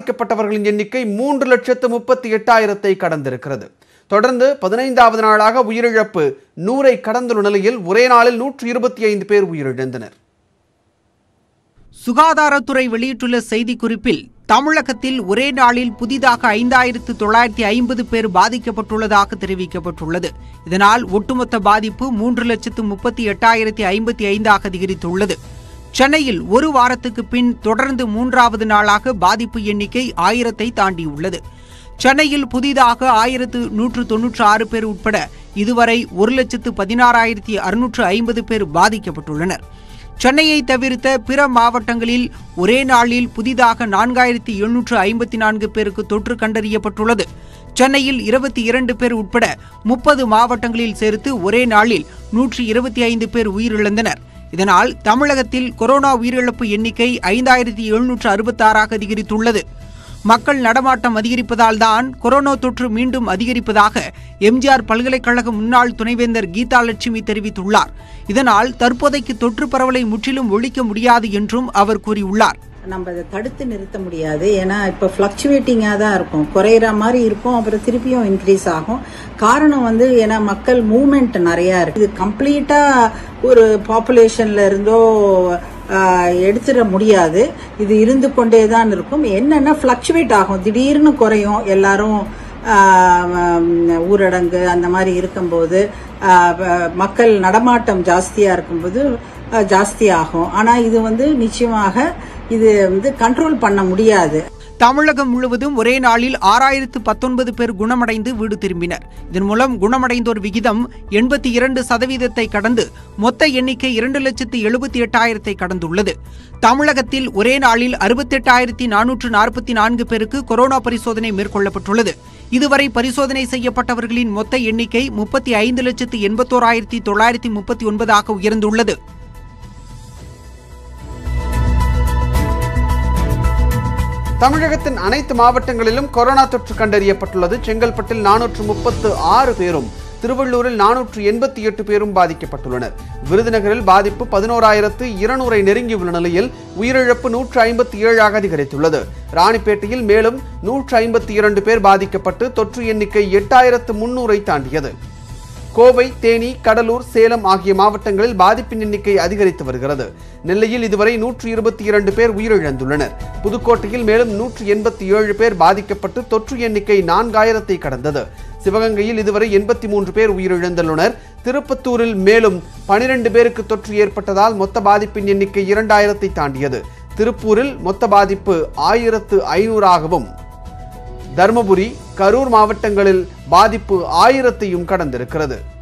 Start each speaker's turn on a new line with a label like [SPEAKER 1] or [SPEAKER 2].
[SPEAKER 1] பாதிக்கப்பட்டவர்களின் எண்ணிக்கை மூன்று லட்சத்து முப்பத்தி எட்டாயிரத்தை கடந்திருக்கிறது தொடர்ந்து பதினைந்தாவது நாளாக உயிரிழப்பு நூறை கடந்துள்ள நிலையில் ஒரே நாளில் நூற்று இருபத்தி ஐந்து பேர் உயிரிழந்தனர்
[SPEAKER 2] சுகாதாரத்துறை வெளியிட்டுள்ள செய்திக்குறிப்பில் தமிழகத்தில் ஒரே நாளில் புதிதாக ஐந்தாயிரத்து தொள்ளாயிரத்தி ஐம்பது பேர் பாதிக்கப்பட்டுள்ளதாக தெரிவிக்கப்பட்டுள்ளது இதனால் ஒட்டுமொத்த பாதிப்பு மூன்று லட்சத்து முப்பத்தி எட்டாயிரத்தி ஐம்பத்தி ஐந்தாக அதிகரித்துள்ளது சென்னையில் ஒரு வாரத்துக்கு பின் தொடர்ந்து மூன்றாவது நாளாக பாதிப்பு எண்ணிக்கை ஆயிரத்தை தாண்டியுள்ளது சென்னையில் புதிதாக ஆயிரத்து நூற்று தொன்னூற்று ஆறு பேர் உட்பட இதுவரை ஒரு லட்சத்து பதினாறாயிரத்தி அறுநூற்று ஐம்பது பேர் பாதிக்கப்பட்டுள்ளனர் சென்னையை தவிர்த்த பிற மாவட்டங்களில் ஒரே நாளில் புதிதாக நான்காயிரத்தி எழுநூற்று ஐம்பத்தி நான்கு பேருக்கு தொற்று கண்டறியப்பட்டுள்ளது சென்னையில் இருபத்தி இரண்டு பேர் உட்பட முப்பது மாவட்டங்களில் சேர்த்து ஒரே நாளில் நூற்றி இருபத்தி ஐந்து பேர் உயிரிழந்தனர் இதனால் தமிழகத்தில் கொரோனா உயிரிழப்பு எண்ணிக்கை ஐந்தாயிரத்தி எழுநூற்று அறுபத்தாறாக அதிகரித்துள்ளது மக்கள் நடமாட்டம் அதிகரிப்பதால் தான் கொரோனா தொற்று மீண்டும் அதிகரிப்பதாக எம்ஜிஆர் பல்கலைக்கழக முன்னாள் துணைவேந்தர் கீதா லட்சுமி தெரிவித்துள்ளார் இதனால் தற்போதைக்கு தொற்று பரவலை முற்றிலும் ஒழிக்க முடியாது என்றும் அவர் கூறியுள்ளார்
[SPEAKER 3] நம்ம அதை தடுத்து நிறுத்த முடியாது ஏன்னா இப்போ ஃப்ளக்சுவேட்டிங்காக தான் இருக்கும் குறையிற மாதிரி இருக்கும் அப்புறம் திருப்பியும் இன்க்ரீஸ் ஆகும் காரணம் வந்து ஏன்னா மக்கள் மூவ்மெண்ட் நிறையா இருக்கு இது கம்ப்ளீட்டாக ஒரு பாப்புலேஷன்ல இருந்தோ ஆஹ், எடுத்துட முடியாது இது இருந்து கொண்டே தான் இருக்கும் என்னன்னா ஃப்ளக்சுவேட் ஆகும் திடீர்னு குறையும் எல்லாரும் ஆஹ், உம், ஊரடங்கு அந்த மாதிரி இருக்கும்போது ஆஹ், வ- மக்கள் நடமாட்டம் ஜாஸ்தியாக இருக்கும்போது ஆஹ், ஜாஸ்தி ஆகும் ஆனால் இது வந்து நிச்சயமாக இது வந்து கண்ட்ரோல் பண்ண முடியாது
[SPEAKER 2] தமிழகம் முழுவதும் ஒரே நாளில் ஆறாயிரத்து பத்தொன்பது பேர் குணமடைந்து வீடு திரும்பினர் இதன் மூலம் குணமடைந்தோர் விகிதம் எண்பத்தி இரண்டு சதவீதத்தை கடந்து மொத்த எண்ணிக்கை இரண்டு லட்சத்து எழுபத்தி எட்டாயிரத்தை கடந்துள்ளது தமிழகத்தில் ஒரே நாளில் அறுபத்தெட்டாயிரத்தி நானூற்று நாற்பத்தி நான்கு பேருக்கு கொரோனா பரிசோதனை மேற்கொள்ளப்பட்டுள்ளது இதுவரை பரிசோதனை செய்யப்பட்டவர்களின் மொத்த எண்ணிக்கை முப்பத்தி ஐந்து லட்சத்து எண்பத்தோராயிரத்தி தொள்ளாயிரத்தி முப்பத்தி ஒன்பதாக உயர்ந்துள்ளது
[SPEAKER 1] தமிழகத்தின் அனைத்து மாவட்டங்களிலும் கொரோனா தொற்று கண்டறியப்பட்டுள்ளது செங்கல்பட்டில் நானூற்று முப்பத்து ஆறு பேரும் திருவள்ளூரில் நானூற்று எண்பத்தி எட்டு பேரும் பாதிக்கப்பட்டுள்ளனர் விருதுநகரில் பாதிப்பு பதினோராயிரத்து இருநூறை நெருங்கியுள்ள நிலையில் உயிரிழப்பு நூற்று ஐம்பத்தி ஏழாக அதிகரித்துள்ளது ராணிப்பேட்டையில் மேலும் நூற்று ஐம்பத்தி இரண்டு பேர் பாதிக்கப்பட்டு தொற்று எண்ணிக்கை எட்டாயிரத்து முன்னூறை தாண்டியது கோவை தேனி கடலூர் சேலம் ஆகிய மாவட்டங்களில் பாதிப்பின் எண்ணிக்கை அதிகரித்து வருகிறது நெல்லையில் இதுவரை நூற்று இருபத்தி இரண்டு பேர் உயிரிழந்துள்ளனர் புதுக்கோட்டையில் மேலும் நூற்று எண்பத்தி ஏழு பேர் பாதிக்கப்பட்டு தொற்று எண்ணிக்கை நான்காயிரத்தை கடந்தது சிவகங்கையில் இதுவரை எண்பத்தி மூன்று பேர் உயிரிழந்துள்ளனர் திருப்பத்தூரில் மேலும் பனிரெண்டு பேருக்கு தொற்று ஏற்பட்டதால் மொத்த பாதிப்பின் எண்ணிக்கை இரண்டாயிரத்தை தாண்டியது திருப்பூரில் மொத்த பாதிப்பு ஆயிரத்து ஐநூறாகவும் தருமபுரி கரூர் மாவட்டங்களில் பாதிப்பு ஆயிரத்தையும் கடந்திருக்கிறது